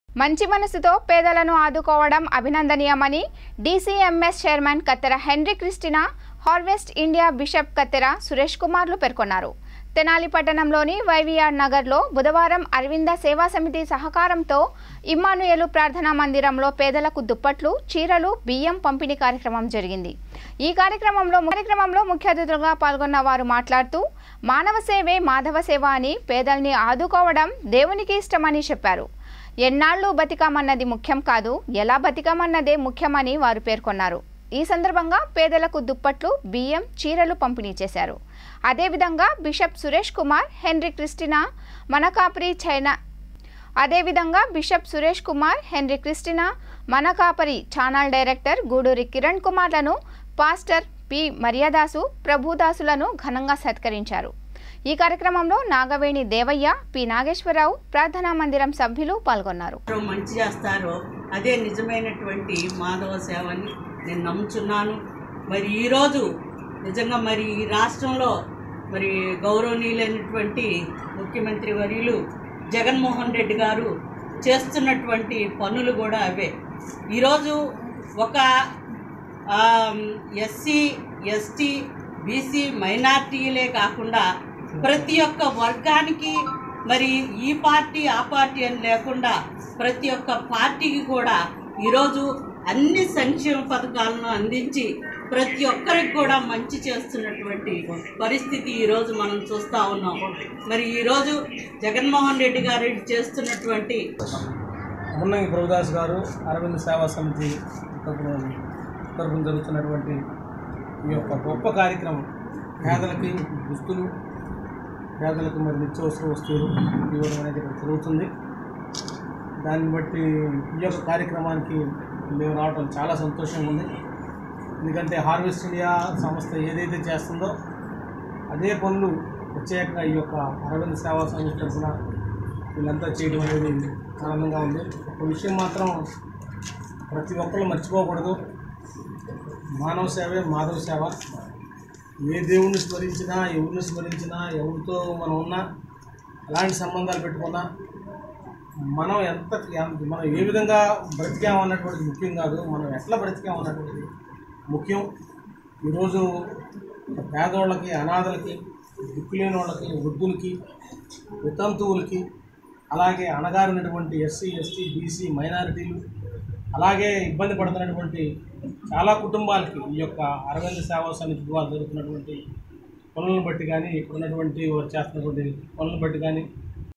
మంచి మనసుతో పేదలను ఆదుకోవడం అభినందనీయమని DCMS chairman Kattera Henry Christina harvest India bishop Kattera Suresh కుమార్లు పేర్కొన్నారు తెనాలి పట్టణంలోని వైవీఆర్ నగర్లో బుధవారం అరవింద సేవా సమితి సహకారంతో ఇమ్మానుయేలు ప్రార్థనా మందిరంలో పేదలకు దుప్పట్లు చీరలు బియ్యం పంపిణీ కార్యక్రమం జరిగింది ఈ కార్యక్రమంలో కార్యక్రమంలో ముఖ్య అతిథులుగా పాల్గొన్న వారు మాట్లాడుతూ మానవ సేవే మాధవ సేవ అని పేదల్ని ఆదుకోవడం దేవునికి ఇష్టమని చెప్పారు ఎన్నాళ్ళు బతికామన్నది ముఖ్యం కాదు ఎలా బతికామన్నదే ముఖ్యమని వారు పేర్కొన్నారు ఈ సందర్భంగా పేదలకు దుప్పట్లు బియ్యం చీరలు పంపిణీ చేశారు అదేవిధంగా bishop Suresh Kumar Henry Christina మనకాపరి చైనా అదేవిధంగా bishop Suresh Kumar Henry Christina మనకాపరి ఛానల్ డైరెక్టర్ గూడూరి కిరణ్ కుమార్లను పాస్టర్ పి మర్యాదాసు ప్రభుదాసులను ఘనంగా సత్కరించారు ఈ కార్యక్రమంలో నాగవేణి దేవయ్య పి నాగేశ్వరరావు ప్రార్థనా మందిరం సభ్యులు పాల్గొన్నారు ఎవరు మంచి చేస్తారో అదే నిజమైనటువంటి మాధవ సేవ అని నేను నమ్ముచున్నాను మరి ఈరోజు నిజంగా మరి ఈ రాష్ట్రంలో మరి గౌరవనీయులైనటువంటి ముఖ్యమంత్రి వర్యులు జగన్మోహన్ రెడ్డి గారు చేస్తున్నటువంటి పనులు కూడా అవే ఈరోజు ఒక ఎస్సీ ఎస్టీ బీసీ మైనార్టీలే కాకుండా ప్రతి ఒక్క వర్గానికి మరి ఈ పార్టీ ఆ పార్టీ అని లేకుండా ప్రతి ఒక్క పార్టీకి కూడా ఈరోజు అన్ని సంక్షేమ పథకాలను అందించి ప్రతి ఒక్కరికి కూడా మంచి చేస్తున్నటువంటి పరిస్థితి ఈరోజు మనం చూస్తూ ఉన్నాం మరి ఈరోజు జగన్మోహన్ రెడ్డి గారు చేస్తున్నటువంటి మున్నంగి ప్రభుదాస్ గారు అరవింద్ సేవా సమితి తరపున తరపున జరుగుతున్నటువంటి ఈ యొక్క గొప్ప కార్యక్రమం పేదలకి దుస్తులు పేదలకు మరి నిత్యావసర వస్తువులు ఇవ్వడం అనేది ఇక్కడ జరుగుతుంది దాన్ని బట్టి ఈ యొక్క కార్యక్రమానికి మేము రావడం చాలా సంతోషంగా ఉంది ఎందుకంటే హార్వెస్ట్ ఇండియా సంస్థ ఏదైతే చేస్తుందో అదే పనులు ప్రత్యేకంగా ఈ యొక్క అరవింద్ సేవా సంస్థ తరఫున వీళ్ళంతా చేయడం అనేది ఆనందంగా ఉంది ఒక విషయం మాత్రం ప్రతి ఒక్కరు మర్చిపోకూడదు మానవ సేవే మాధవ సేవ ఏ దేవుణ్ణి స్మరించినా ఎవరిని స్మరించినా ఎవరితో మనం ఉన్నా ఎలాంటి సంబంధాలు పెట్టుకున్నా మనం ఎంత ఎంత- మనం ఏ విధంగా బ్రతికాం అన్నటువంటిది ముఖ్యం కాదు మనం ఎట్లా బ్రతికాం అన్నటువంటిది ముఖ్యం ఈరోజు పేదోళ్ళకి అనాథలకి దిక్కులేని వాళ్ళకి వృద్ధులకి వితంతువులకి అలాగే అణగారినటువంటి ఎస్సీ ఎస్టీ బీసీ మైనారిటీలు అలాగే ఇబ్బంది పడుతున్నటువంటి చాలా కుటుంబాలకి ఈ యొక్క అరవింద సేవా సమితి ద్వారా జరుగుతున్నటువంటి పనులను బట్టి కానీ ఇప్పుడున్నటువంటి వారు చేస్తున్నటువంటి పనులను బట్టి కానీ